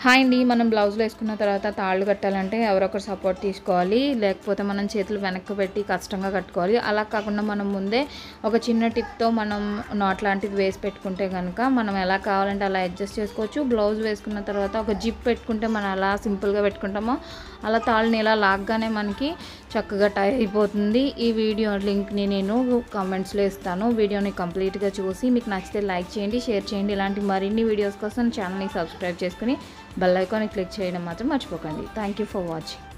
hi అండి మనం బ్లౌజ్లో వేసుకున్న తర్వాత తాళ్ళు కట్టాలంటే ఎవరొకరు సపోర్ట్ తీసుకోవాలి లేకపోతే మనం చేతులు వెనక్కి పెట్టి కష్టంగా కట్టుకోవాలి అలా కాకుండా మనం ముందే ఒక చిన్న టిప్తో మనం నాట్ లాంటిది వేసి పెట్టుకుంటే కనుక మనం ఎలా కావాలంటే అలా అడ్జస్ట్ చేసుకోవచ్చు బ్లౌజ్ వేసుకున్న తర్వాత ఒక జిప్ పెట్టుకుంటే మనం ఎలా సింపుల్గా పెట్టుకుంటామో అలా తాళ్ళని ఇలా లాగ్గానే మనకి చక్కగా టై అయిపోతుంది ఈ వీడియో లింక్ని నేను కామెంట్స్లో ఇస్తాను వీడియోని కంప్లీట్గా చూసి మీకు నచ్చితే లైక్ చేయండి షేర్ చేయండి ఇలాంటి మరిన్ని వీడియోస్ కోసం ఛానల్ని సబ్స్క్రైబ్ చేసుకుని బెల్ ఐకాన్ని క్లిక్ చేయడం మాత్రం మర్చిపోకండి థ్యాంక్ యూ ఫర్ వాచింగ్